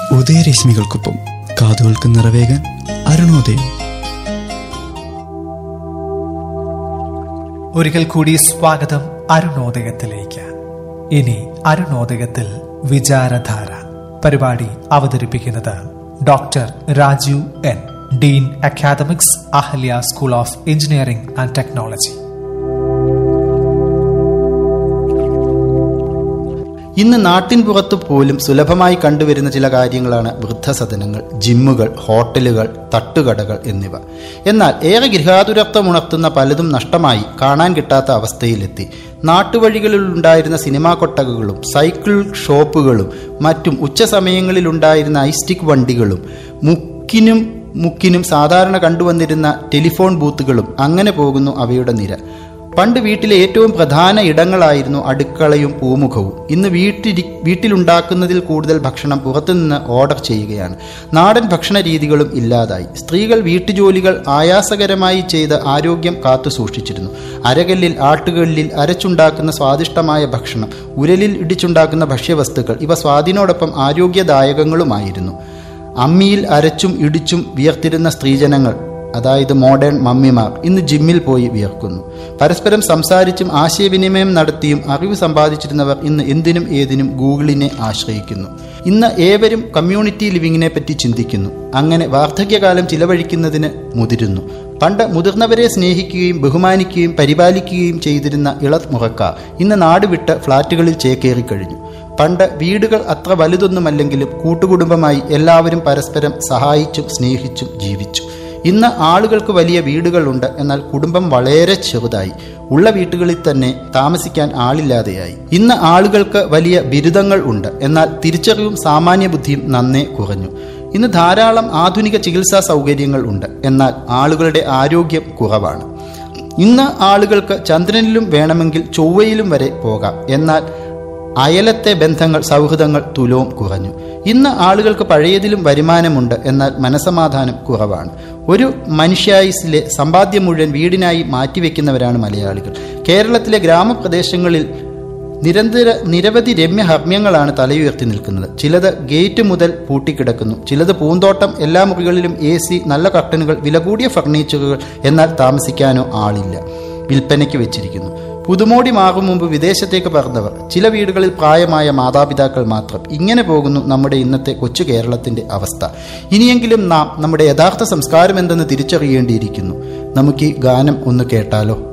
ഉദയരശ്മികൾക്കൊപ്പം കാതുകൾക്ക് നിറവേകാൻ അരുണോദയം ഒരിക്കൽ കൂടി സ്വാഗതം അരുണോദയത്തിലേക്ക് ഇനി അരുണോദയത്തിൽ വിചാരധാര പരിപാടി അവതരിപ്പിക്കുന്നത് doctor Rajeev N dean academics Ahalia school of engineering and technology ഇന്ന് നാട്ടിൻ പുറത്തു പോലും സുലഭമായി കണ്ടുവരുന്ന ചില കാര്യങ്ങളാണ് വൃദ്ധസദനങ്ങൾ ജിമ്മുകൾ ഹോട്ടലുകൾ തട്ടുകടകൾ എന്നിവ എന്നാൽ ഏറെ ഗൃഹാതുരത്വമുണർത്തുന്ന പലതും നഷ്ടമായി കാണാൻ കിട്ടാത്ത അവസ്ഥയിലെത്തി നാട്ടുവഴികളിൽ ഉണ്ടായിരുന്ന സിനിമാ കൊട്ടകകളും സൈക്കിൾ ഷോപ്പുകളും മറ്റും ഉച്ചസമയങ്ങളിലുണ്ടായിരുന്ന ഐസ്റ്റിക് വണ്ടികളും മുക്കിനും മുക്കിനും സാധാരണ കണ്ടുവന്നിരുന്ന ടെലിഫോൺ ബൂത്തുകളും അങ്ങനെ പോകുന്നു അവയുടെ നിര പണ്ട് വീട്ടിലെ ഏറ്റവും പ്രധാന ഇടങ്ങളായിരുന്നു അടുക്കളയും പൂമുഖവും ഇന്ന് വീട്ടിൽ വീട്ടിലുണ്ടാക്കുന്നതിൽ കൂടുതൽ ഭക്ഷണം പുറത്തുനിന്ന് ഓർഡർ ചെയ്യുകയാണ് നാടൻ ഭക്ഷണ രീതികളും ഇല്ലാതായി സ്ത്രീകൾ വീട്ടുജോലികൾ ആയാസകരമായി ചെയ്ത് ആരോഗ്യം കാത്തു സൂക്ഷിച്ചിരുന്നു അരകല്ലിൽ ആട്ടുകല്ലിൽ അരച്ചുണ്ടാക്കുന്ന സ്വാദിഷ്ടമായ ഭക്ഷണം ഉരലിൽ ഇടിച്ചുണ്ടാക്കുന്ന ഭക്ഷ്യവസ്തുക്കൾ ഇവ സ്വാദിനോടൊപ്പം ആരോഗ്യദായകങ്ങളുമായിരുന്നു അമ്മിയിൽ അരച്ചും ഇടിച്ചും വിയർത്തിരുന്ന സ്ത്രീജനങ്ങൾ അതായത് മോഡേൺ മമ്മിമാർ ഇന്ന് ജിമ്മിൽ പോയി വിയർക്കുന്നു പരസ്പരം സംസാരിച്ചും ആശയവിനിമയം നടത്തിയും അറിവ് സമ്പാദിച്ചിരുന്നവർ ഇന്ന് എന്തിനും ഏതിനും ഗൂഗിളിനെ ആശ്രയിക്കുന്നു ഇന്ന് ഏവരും കമ്മ്യൂണിറ്റി ലിവിങ്ങിനെ പറ്റി ചിന്തിക്കുന്നു അങ്ങനെ വാർദ്ധക്യകാലം ചിലവഴിക്കുന്നതിന് മുതിരുന്നു പണ്ട് മുതിർന്നവരെ സ്നേഹിക്കുകയും ബഹുമാനിക്കുകയും പരിപാലിക്കുകയും ചെയ്തിരുന്ന ഇളമുറക്കാർ ഇന്ന് നാട് വിട്ട് ഫ്ളാറ്റുകളിൽ ചേക്കേറിക്കഴിഞ്ഞു പണ്ട് വീടുകൾ അത്ര വലുതൊന്നുമല്ലെങ്കിലും കൂട്ടുകുടുംബമായി എല്ലാവരും പരസ്പരം സഹായിച്ചും സ്നേഹിച്ചും ജീവിച്ചു ഇന്ന് ആളുകൾക്ക് വലിയ വീടുകളുണ്ട് എന്നാൽ കുടുംബം വളരെ ചെറുതായി ഉള്ള വീട്ടുകളിൽ തന്നെ താമസിക്കാൻ ആളില്ലാതെയായി ഇന്ന് ആളുകൾക്ക് വലിയ ബിരുദങ്ങൾ ഉണ്ട് എന്നാൽ തിരിച്ചറിവും സാമാന്യ ബുദ്ധിയും നന്നേ കുറഞ്ഞു ഇന്ന് ധാരാളം ആധുനിക ചികിത്സാ സൗകര്യങ്ങൾ ഉണ്ട് എന്നാൽ ആളുകളുടെ ആരോഗ്യം കുറവാണ് ഇന്ന് ആളുകൾക്ക് ചന്ദ്രനിലും വേണമെങ്കിൽ ചൊവ്വയിലും വരെ പോകാം എന്നാൽ അയലത്തെ ബന്ധങ്ങൾ സൗഹൃദങ്ങൾ തുലവും കുറഞ്ഞു ഇന്ന് ആളുകൾക്ക് പഴയതിലും വരുമാനമുണ്ട് എന്നാൽ മനസമാധാനം കുറവാണ് ഒരു മനുഷ്യായുസിലെ സമ്പാദ്യം മുഴുവൻ വീടിനായി മാറ്റിവെക്കുന്നവരാണ് മലയാളികൾ കേരളത്തിലെ ഗ്രാമപ്രദേശങ്ങളിൽ നിരന്തര നിരവധി രമ്യഹർമ്മ്യങ്ങളാണ് തലയുയർത്തി നിൽക്കുന്നത് ചിലത് ഗേറ്റ് മുതൽ പൂട്ടിക്കിടക്കുന്നു ചിലത് പൂന്തോട്ടം എല്ലാ മുറികളിലും എ സി നല്ല കർട്ടനുകൾ വില കൂടിയ ഫർണിച്ചറുകൾ എന്നാൽ താമസിക്കാനോ ആളില്ല വിൽപ്പനയ്ക്ക് വെച്ചിരിക്കുന്നു പുതുമോടി മാറും മുമ്പ് വിദേശത്തേക്ക് പറന്നവർ ചില വീടുകളിൽ പ്രായമായ മാതാപിതാക്കൾ മാത്രം ഇങ്ങനെ പോകുന്നു നമ്മുടെ ഇന്നത്തെ കൊച്ചു കേരളത്തിന്റെ അവസ്ഥ ഇനിയെങ്കിലും നാം നമ്മുടെ യഥാർത്ഥ സംസ്കാരം എന്തെന്ന് തിരിച്ചറിയേണ്ടിയിരിക്കുന്നു നമുക്ക് ഈ ഗാനം ഒന്ന് കേട്ടാലോ